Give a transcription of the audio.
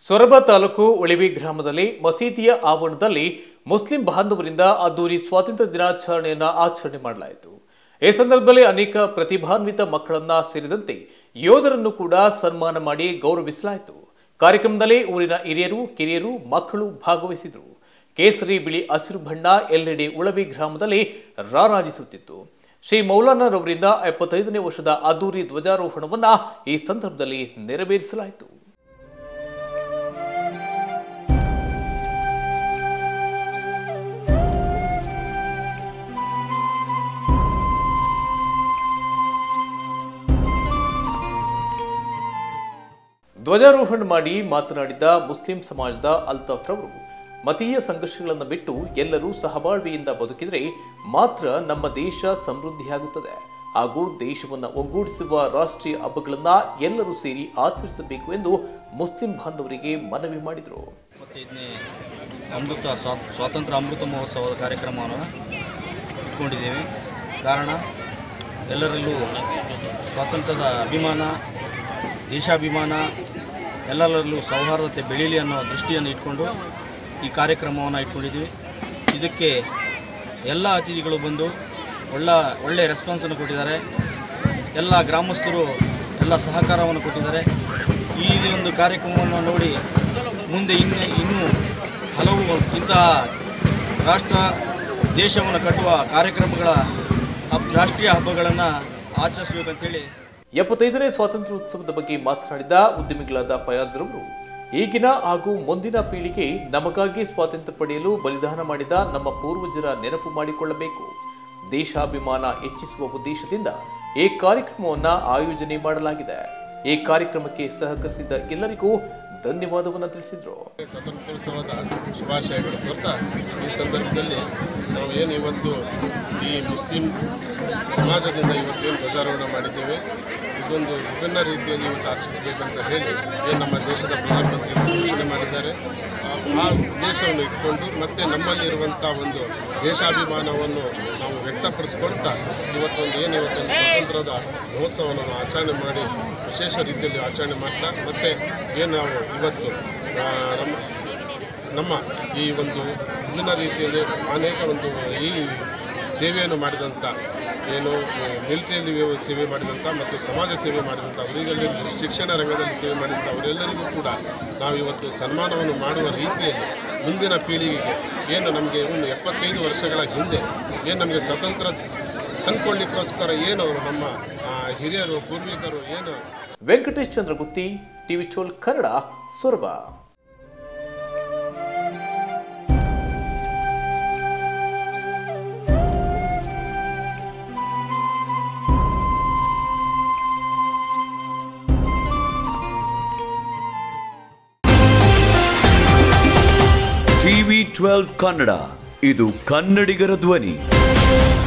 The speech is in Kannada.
ಸೊರಬ ತಾಲೂಕು ಉಳಿವಿ ಗ್ರಾಮದಲ್ಲಿ ಮಸೀದಿಯ ಆವರಣದಲ್ಲಿ ಮುಸ್ಲಿಂ ಬಾಂಧವರಿಂದ ಅದ್ದೂರಿ ಸ್ವಾತಂತ್ರ್ಯ ದಿನಾಚರಣೆಯನ್ನ ಆಚರಣೆ ಮಾಡಲಾಯಿತು ಈ ಸಂದರ್ಭದಲ್ಲಿ ಅನೇಕ ಪ್ರತಿಭಾನ್ವಿತ ಮಕ್ಕಳನ್ನ ಸೇರಿದಂತೆ ಯೋಧರನ್ನು ಕೂಡ ಸನ್ಮಾನ ಮಾಡಿ ಗೌರವಿಸಲಾಯಿತು ಕಾರ್ಯಕ್ರಮದಲ್ಲಿ ಊರಿನ ಹಿರಿಯರು ಕಿರಿಯರು ಮಕ್ಕಳು ಭಾಗವಹಿಸಿದರು ಕೇಸರಿ ಬಿಳಿ ಹಸಿರು ಬಣ್ಣ ಎಲ್ಲೆಡೆ ಉಳವಿ ಗ್ರಾಮದಲ್ಲಿ ರಾರಾಜಿಸುತ್ತಿತ್ತು ಶ್ರೀ ಮೌಲಾನರವರಿಂದ ಎಪ್ಪತ್ತೈದನೇ ವರ್ಷದ ಅದ್ದೂರಿ ಧ್ವಜಾರೋಹಣವನ್ನ ಈ ಸಂದರ್ಭದಲ್ಲಿ ನೆರವೇರಿಸಲಾಯಿತು ಧ್ವಜಾರೋಹಣ ಮಾಡಿ ಮಾತನಾಡಿದ ಮುಸ್ಲಿಂ ಸಮಾಜದ ಅಲ್ತಾಫ್ ರವರು ಮತೀಯ ಸಂಘರ್ಷಗಳನ್ನು ಬಿಟ್ಟು ಎಲ್ಲರೂ ಸಹಬಾಳ್ವೆಯಿಂದ ಬದುಕಿದರೆ ಮಾತ್ರ ನಮ್ಮ ದೇಶ ಸಮೃದ್ಧಿಯಾಗುತ್ತದೆ ಹಾಗೂ ದೇಶವನ್ನು ಒಗ್ಗೂಡಿಸುವ ರಾಷ್ಟ್ರೀಯ ಹಬ್ಬಗಳನ್ನ ಎಲ್ಲರೂ ಸೇರಿ ಆಚರಿಸಬೇಕು ಎಂದು ಮುಸ್ಲಿಂ ಬಾಂಧವರಿಗೆ ಮನವಿ ಮಾಡಿದರು ಇಪ್ಪತ್ತೈದನೇ ಅಮೃತ ಸ್ವಾ- ಸ್ವಾತಂತ್ರ್ಯ ಅಮೃತ ಮಹೋತ್ಸವದ ಕಾರ್ಯಕ್ರಮವನ್ನು ಇಟ್ಕೊಂಡಿದ್ದೇವೆ ಕಾರಣ ಎಲ್ಲರಲ್ಲೂ ಸ್ವಾತಂತ್ರ್ಯದ ಅಭಿಮಾನ ದೇಶಾಭಿಮಾನ ಎಲ್ಲರಲ್ಲೂ ಸೌಹಾರ್ದತೆ ಬೆಳೀಲಿ ಅನ್ನೋ ದೃಷ್ಟಿಯನ್ನು ಇಟ್ಕೊಂಡು ಈ ಕಾರ್ಯಕ್ರಮವನ್ನು ಇಟ್ಕೊಂಡಿದ್ದೀವಿ ಇದಕ್ಕೆ ಎಲ್ಲ ಅತಿಥಿಗಳು ಬಂದು ಒಳ್ಳ ಒಳ್ಳೆಯ ರೆಸ್ಪಾನ್ಸನ್ನು ಕೊಟ್ಟಿದ್ದಾರೆ ಎಲ್ಲ ಗ್ರಾಮಸ್ಥರು ಎಲ್ಲ ಸಹಕಾರವನ್ನು ಕೊಟ್ಟಿದ್ದಾರೆ ಈ ಒಂದು ಕಾರ್ಯಕ್ರಮವನ್ನು ನೋಡಿ ಮುಂದೆ ಇನ್ನೂ ಇನ್ನೂ ಹಲವು ಇಂತಹ ರಾಷ್ಟ್ರ ದೇಶವನ್ನು ಕಟ್ಟುವ ಕಾರ್ಯಕ್ರಮಗಳ ಹಬ್- ರಾಷ್ಟ್ರೀಯ ಹಬ್ಬಗಳನ್ನು ಆಚರಿಸಬೇಕಂತೇಳಿ ಎಪ್ಪತ್ತೈದನೇ ಸ್ವಾತಂತ್ರ್ಯೋತ್ಸವದ ಬಗ್ಗೆ ಮಾತನಾಡಿದ ಉದ್ಯಮಿಗಳಾದ ಫಯಾಜ್ ರವರು ಈಗಿನ ಹಾಗೂ ಮುಂದಿನ ಪೀಳಿಗೆ ನಮಗಾಗಿ ಸ್ವಾತಂತ್ರ್ಯ ಪಡೆಯಲು ಬಲಿದಾನ ಮಾಡಿದ ನಮ್ಮ ಪೂರ್ವಜರ ನೆನಪು ಮಾಡಿಕೊಳ್ಳಬೇಕು ದೇಶಾಭಿಮಾನ ಹೆಚ್ಚಿಸುವ ಉದ್ದೇಶದಿಂದ ಈ ಕಾರ್ಯಕ್ರಮವನ್ನು ಆಯೋಜನೆ ಮಾಡಲಾಗಿದೆ ಈ ಕಾರ್ಯಕ್ರಮಕ್ಕೆ ಸಹಕರಿಸಿದ ಎಲ್ಲರಿಗೂ ಧನ್ಯವಾದವನ್ನು ತಿಳಿಸಿದರು ಸ್ವಾತಂತ್ರ್ಯೋತ್ಸವದ ಶುಭಾಶಯಗಳು ಕೊಡ್ತಾ ಈ ಸಂದರ್ಭದಲ್ಲಿ ನಾವು ಏನು ಇವತ್ತು ಈ ಮುಸ್ಲಿಂ ಸಮಾಜದಿಂದ ಇವತ್ತೇನು ಧ್ವಜಾರೋಹಣ ಮಾಡಿದ್ದೇವೆ ಇದೊಂದು ವಿಭಿನ್ನ ರೀತಿಯಲ್ಲಿ ಇವತ್ತು ಆಚರಿಸಬೇಕಂತ ಹೇಳಿ ಏನು ನಮ್ಮ ದೇಶದ ಪ್ರಧಾನಮಂತ್ರಿ ಘೋಷಣೆ ಮಾಡಿದ್ದಾರೆ ಆ- ಆ ಉದ್ದೇಶವನ್ನು ಇಟ್ಕೊಂಡು ಮತ್ತೆ ನಮ್ಮಲ್ಲಿರುವಂಥ ಒಂದು ದೇಶಾಭಿಮಾನವನ್ನು ನಾವು ವ್ಯಕ್ತಪಡಿಸ್ಕೊಳ್ತಾ ಇವತ್ತೊಂದು ಏನು ಇವತ್ತೊಂದು ಸ್ವಾತಂತ್ರ್ಯದ ಮಹೋತ್ಸವವನ್ನು ನಾವು ಆಚರಣೆ ಮಾಡಿ ವಿಶೇಷ ರೀತಿಯಲ್ಲಿ ಆಚರಣೆ ಮಾಡ್ತಾ ಮತ್ತು ಏನು ನಾವು ಇವತ್ತು ಆ, ನಮ್ಮ ನಮ್ಮ ಈ ಒಂದು ವಿಭಿನ್ನ ರೀತಿಯಲ್ಲಿ ಅನೇಕ ಒಂದು ಈ ಸೇವೆಯನ್ನು ಮಾಡಿದಂಥ ಏನು ಮಿಲಿಟರಿಯಲ್ಲಿ ವ್ಯವ- ಸೇವೆ ಮಾಡಿದಂಥ ಮತ್ತು ಸಮಾಜ ಸೇವೆ ಮಾಡಿದಂಥ ಅವರಿಗೆಲ್ಲ ಶಿಕ್ಷಣ ರಂಗದಲ್ಲಿ ಸೇವೆ ಮಾಡಿದಂಥ ಅವರೆಲ್ಲರಿಗೂ ಕೂಡ ನಾವು ಇವತ್ತು ಸನ್ಮಾನವನ್ನು ಮಾಡುವ ರೀತಿಯಲ್ಲಿ ಮುಂದಿನ ಪೀಳಿಗೆಗೆ ಏನು ನಮಗೆ ಒಂದು ಎಪ್ಪತ್ತೈದು ವರ್ಷಗಳ ಹಿಂದೆ ಏನು ನಮಗೆ ಸ್ವತಂತ್ರ ತಂದ್ಕೊಳ್ಳಿಕ್ಕೋಸ್ಕರ ಏನು ಅವರು ನಮ್ಮ ಆ, ಹಿರಿಯರು ಪೂರ್ವಿಕರು ಏನು ವೆಂಕಟೇಶ್ ಚಂದ್ರಗುತ್ತಿ ಟಿವಿ ಟೋಲ್ ಕನ್ನಡ ಸೊರಬ ಟಿವಿ ಟ್ವೆಲ್ವ್ ಕನ್ನಡ ಇದು ಕನ್ನಡಿಗರ ಧ್ವನಿ